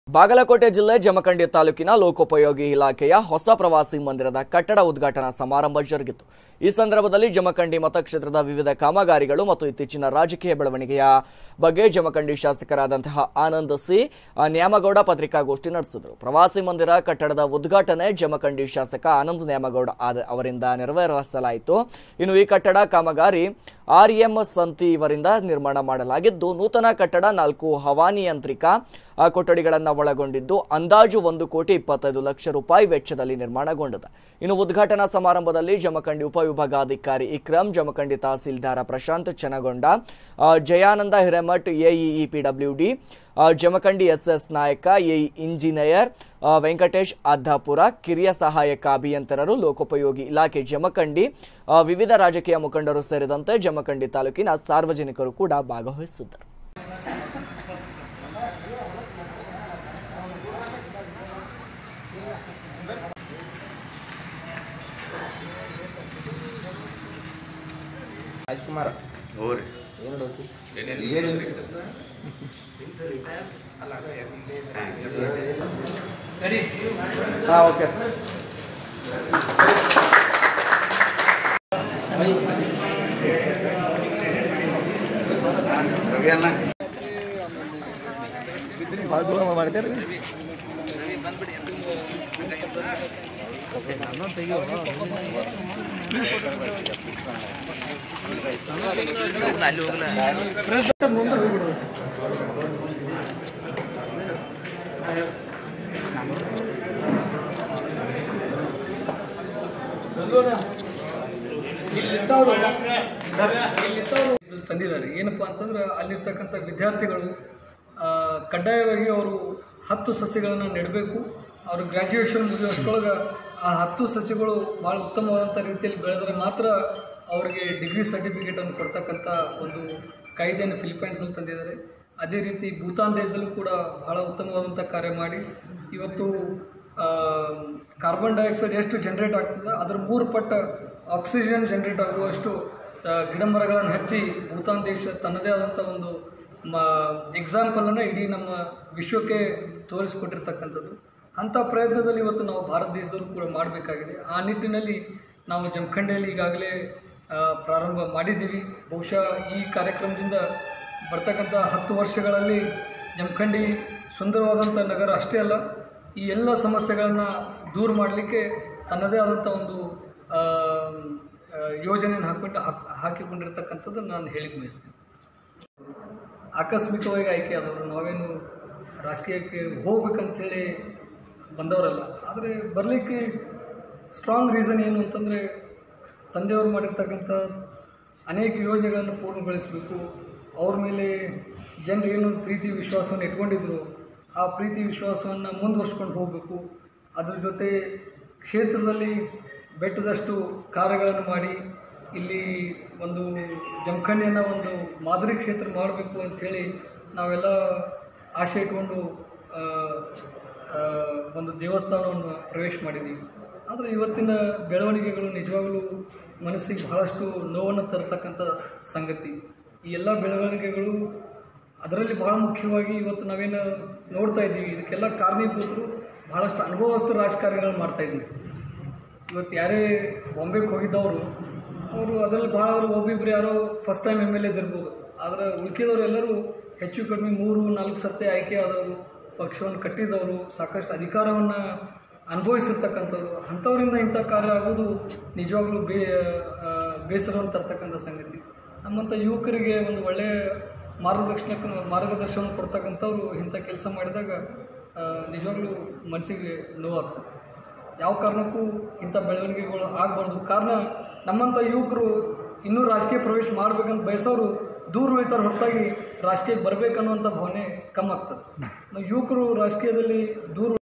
ಬಾಗಲಕೋಟೆ ಜಿಲ್ಲೆ ಜಮಖಂಡಿ ತಾಲೂಕಿನ ಲೋಕೋಪಯೋಗಿ ಇಲಾಖೆಯ ಹೊಸ ಪ್ರವಾಸಿ ಮಂದಿರದ ಕಟ್ಟಡ ಉದ್ಘಾಟನಾ ಸಮಾರಂಭ ಜರುಗಿತು ಈ ಸಂದರ್ಭದಲ್ಲಿ ಜಮಖಂಡಿ ಮತಕ್ಷೇತ್ರದ ವಿವಿಧ ಕಾಮಗಾರಿಗಳು ಮತ್ತು ಇತ್ತೀಚಿನ ರಾಜಕೀಯ ಬೆಳವಣಿಗೆಯ ಬಗ್ಗೆ ಜಮಖಂಡಿ ಶಾಸಕರಾದಂತಹ ಆನಂದ್ ಸಿ ಆ, ನ್ಯಾಮಗೌಡ ಪತ್ರಿಕಾಗೋಷ್ಠಿ ನಡೆಸಿದರು ಪ್ರವಾಸಿ ಮಂದಿರ ಕಟ್ಟಡದ ಉದ್ಘಾಟನೆ ಜಮಖಂಡಿ ಶಾಸಕ ಆನಂದ್ ನ್ಯಾಮಗೌಡ ಆದ- ಅವರಿಂದ ನೆರವೇರಿಸಲಾಯಿತು ಇನ್ನು ಈ ಕಟ್ಟಡ ಕಾಮಗಾರಿ ಆರ್ ಎಂ ಸಂತಿ ಇವರಿಂದ ನಿರ್ಮಾಣ ಮಾಡಲಾಗಿದ್ದು ನೂತನ ಕಟ್ಟಡ ನಾಲ್ಕು ಹವಾನಿಯಂತ್ರಿಕ ಆ, ಕೊಠಡಿಗಳನ್ನು ಒಳಗೊಂಡಿದ್ದು ಅಂದಾಜು ಒಂದು ಕೋಟಿ ಇಪ್ಪತ್ತೈದು ಲಕ್ಷ ರೂಪಾಯಿ ವೆಚ್ಚದಲ್ಲಿ ನಿರ್ಮಾಣಗೊಂಡಿದೆ ಇನ್ನು ಉದ್ಘಾಟನಾ ಸಮಾರಂಭದಲ್ಲಿ ಜಮಖಂಡಿ ಉಪವಿಭಾಗಾಧಿಕಾರಿ ಇಕ್ರಮ್ ಜಮಖಂಡಿ ತಹಸೀಲ್ದಾರ ಪ್ರಶಾಂತ್ ಚನಗೊಂಡ ಆ, Jayananda Hiremath AEE PWD Jamkhandi SS Nayak AE engineer ಆ, ವೆಂಕಟೇಶ್ ಅದ್ದಾಪುರ ಕಿರಿಯ ಸಹಾಯಕ ಅಭಿಯಂತರರು ಲೋಕೋಪಯೋಗಿ ಇಲಾಖೆ ಜಮಖಂಡಿ ಆ, ವಿವಿಧ ರಾಜಕೀಯ ಮುಖಂಡರು ಸೇರಿದಂತೆ ಜಮಖಂಡಿ ತಾಲೂಕಿನ ಸಾರ್ವಜನಿಕರು ಕೂಡ ಭಾಗವಹಿಸಿದ್ದರು ರಾಜ್ಕುಮಾರ್ ಹೋರಿ ಏನು ಡೌಟಿ ಏನಿಲ್ಲ ಹಾಂ ಓಕೆ ರವಿ ಅಣ್ಣ ಇದ್ರಲ್ಲಿ ತಂದಿದ್ದಾರೆ ಏನಪ್ಪ ಅಂತಂದ್ರೆ ಅಲ್ಲಿರ್ತಕ್ಕಂಥ ವಿದ್ಯಾರ್ಥಿಗಳು ಆ, ಕಡ್ಡಾಯವಾಗಿ ಅವರು ಹತ್ತು ಸಸ್ಯಗಳನ್ನು ನೆಡಬೇಕು ಅವರು ಗ್ರ್ಯಾಜುಯೇಷನ್ ಮುಗಿಯೋಷ್ಟ್ರೊಳಗೆ ಆ ಹತ್ತು ಸಸ್ಯಗಳು ಭಾಳ ಉತ್ತಮವಾದಂಥ ರೀತಿಯಲ್ಲಿ ಬೆಳೆದರೆ ಮಾತ್ರ ಅವರಿಗೆ ಡಿಗ್ರಿ ಸರ್ಟಿಫಿಕೇಟನ್ನು ಕೊಡ್ತಕ್ಕಂಥ ಒಂದು ಕಾಯ್ದೆಯನ್ನು ಫಿಲಿಪೈನ್ಸಲ್ಲಿ ತಂದಿದ್ದಾರೆ ಅದೇ ರೀತಿ ಭೂತಾನ್ ದೇಶದಲ್ಲೂ ಕೂಡ ಬಹಳ ಉತ್ತಮವಾದಂಥ ಕಾರ್ಯ ಮಾಡಿ ಇವತ್ತು ಆ, ಕಾರ್ಬನ್ ಡೈಆಕ್ಸೈಡ್ ಎಷ್ಟು ಜನ್ರೇಟ್ ಆಗ್ತದೆ ಅದರ ಮೂರು ಪಟ್ಟ ಆಕ್ಸಿಜನ್ ಜನ್ರೇಟ್ ಆಗುವಷ್ಟು ಆ, ಗಿಡ ಮರಗಳನ್ನು ಹಚ್ಚಿ ಭೂತಾನ್ ದೇಶ ತನ್ನದೇ ಆದಂಥ ಒಂದು ಮ ಎಕ್ಸಾಂಪಲನ್ನು ಇಡೀ ನಮ್ಮ ವಿಶ್ವಕ್ಕೆ ತೋರಿಸಿಕೊಟ್ಟಿರ್ತಕ್ಕಂಥದ್ದು ಅಂಥ ಪ್ರಯತ್ನದಲ್ಲಿ ಇವತ್ತು ನಾವು ಭಾರತ ದೇಶದಲ್ಲೂ ಕೂಡ ಮಾಡಬೇಕಾಗಿದೆ ಆ ನಿಟ್ಟಿನಲ್ಲಿ ನಾವು ಜಮಖಂಡಿಯಲ್ಲಿ ಈಗಾಗಲೇ ಆ, ಪ್ರಾರಂಭ ಮಾಡಿದ್ದೀವಿ ಬಹುಶಃ ಈ ಕಾರ್ಯಕ್ರಮದಿಂದ ಬರ್ತಕ್ಕಂಥ ಹತ್ತು ವರ್ಷಗಳಲ್ಲಿ ಜಮಖಂಡಿ ಸುಂದರವಾದಂಥ ನಗರ ಅಷ್ಟೇ ಅಲ್ಲ ಈ ಎಲ್ಲ ಸಮಸ್ಯೆಗಳನ್ನು ದೂರ ಮಾಡಲಿಕ್ಕೆ ತನ್ನದೇ ಆದಂಥ ಒಂದು ಆ, ಆ, ಯೋಜನೆಯನ್ನು ಹಾಕ್ಬಿಟ್ಟು ಹಾಕ್ ಹಾಕಿಕೊಂಡಿರ್ತಕ್ಕಂಥದ್ದು ನಾನು ಹೇಳಿಕ್ಕೆ ಬಯಸ್ತೀನಿ ಆಕಸ್ಮಿಕವಾಗಿ ಆಯ್ಕೆ ಆದವರು ನಾವೇನು ರಾಜಕೀಯಕ್ಕೆ ಹೋಗ್ಬೇಕಂತೇಳಿ ಬಂದವರಲ್ಲ ಆದರೆ ಬರಲಿಕ್ಕೆ ಸ್ಟ್ರಾಂಗ್ ರೀಸನ್ ಏನು ಅಂತಂದರೆ ತಂದೆಯವರು ಮಾಡಿರ್ತಕ್ಕಂಥ ಅನೇಕ ಯೋಜನೆಗಳನ್ನು ಪೂರ್ಣಗೊಳಿಸಬೇಕು ಅವ್ರ ಮೇಲೆ ಜನರು ಏನು ಪ್ರೀತಿ ವಿಶ್ವಾಸವನ್ನು ಇಟ್ಕೊಂಡಿದ್ರು ಆ ಪ್ರೀತಿ ವಿಶ್ವಾಸವನ್ನು ಮುಂದುವರ್ಸ್ಕೊಂಡು ಹೋಗಬೇಕು ಅದ್ರ ಜೊತೆ ಕ್ಷೇತ್ರದಲ್ಲಿ ಬೆಟ್ಟದಷ್ಟು ಕಾರ್ಯಗಳನ್ನು ಮಾಡಿ ಇಲ್ಲಿ ಒಂದು ಜಮಖಂಡಿಯನ್ನು ಒಂದು ಮಾದರಿ ಕ್ಷೇತ್ರ ಮಾಡಬೇಕು ಅಂಥೇಳಿ ನಾವೆಲ್ಲ ಆಸೆ ಇಟ್ಕೊಂಡು ಆ, ಆ, ಒಂದು ದೇವಸ್ಥಾನವನ್ನು ಪ್ರವೇಶ ಮಾಡಿದ್ದೀವಿ ಆದರೆ ಇವತ್ತಿನ ಬೆಳವಣಿಗೆಗಳು ನಿಜವಾಗಲೂ ಮನಸ್ಸಿಗೆ ಬಹಳಷ್ಟು ನೋವನ್ನು ತರತಕ್ಕಂಥ ಸಂಗತಿ ಈ ಎಲ್ಲ ಬೆಳವಣಿಗೆಗಳು ಅದರಲ್ಲಿ ಬಹಳ ಮುಖ್ಯವಾಗಿ ಇವತ್ತು ನಾವೇನು ನೋಡ್ತಾ ಇದ್ದೀವಿ ಇದಕ್ಕೆಲ್ಲ ಕಾರಣೀಭೂತರು ಬಹಳಷ್ಟು ಅನುಭವಸ್ಥ ರಾಜಕಾರಣಿಗಳು ಮಾಡ್ತಾ ಇದ್ದೀವಿ ಇವತ್ತು ಯಾರೇ ಬಾಂಬೆಗೆ ಹೋಗಿದ್ದವರು ಅವರು ಅದರಲ್ಲಿ ಭಾಳ ಅವರು ಒಬ್ಬಿಬ್ರು ಯಾರೋ first time M L S ಇರ್ಬೋದು ಆದರೆ ಉಳ್ಕಿದವರು ಎಲ್ಲರೂ ಹೆಚ್ಚು ಕಡಿಮೆ ಮೂರು ನಾಲ್ಕು ಸರ್ತಿ ಆಯ್ಕೆ ಆದವರು ಪಕ್ಷವನ್ನು ಕಟ್ಟಿದವರು ಸಾಕಷ್ಟು ಅಧಿಕಾರವನ್ನು ಅನುಭವಿಸಿರ್ತಕ್ಕಂಥವ್ರು ಅಂಥವರಿಂದ ಇಂಥ ಕಾರ್ಯ ಆಗೋದು ನಿಜವಾಗ್ಲೂ ಬೇ ಆ, ಬೇಸರವನ್ನು ತರ್ತಕ್ಕಂಥ ಸಂಗತಿ ನಮ್ಮಂಥ ಯುವಕರಿಗೆ ಒಂದು ಒಳ್ಳೆಯ ಮಾರ್ಗದರ್ಶನ ಮಾರ್ಗದರ್ಶನ ಕೊಡ್ತಕ್ಕಂಥವ್ರು ಇಂಥ ಕೆಲಸ ಮಾಡಿದಾಗ ಆ, ನಿಜವಾಗ್ಲೂ ಮನಸ್ಸಿಗೆ ನೋವಾಗ್ತದೆ ಯಾವ ಕಾರಣಕ್ಕೂ ಇಂಥ ಬೆಳವಣಿಗೆಗಳು ಆಗಬಾರ್ದು ಕಾರಣ ನಮ್ಮಂಥ ಯುವಕರು ಇನ್ನೂ ರಾಜಕೀಯ ಪ್ರವೇಶ ಮಾಡ್ಬೇಕಂತ ಬಯಸೋರು ದೂರ ಉಳಿತಾರೆ ಹೊರತಾಗಿ ರಾಜಕೀಯಕ್ಕೆ ಬರಬೇಕನ್ನುವಂಥ ಭಾವನೆ ಕಮ್ಮಿ ಆಗ್ತದೆ ನಾವು ಯುವಕರು ರಾಜಕೀಯದಲ್ಲಿ ದೂರ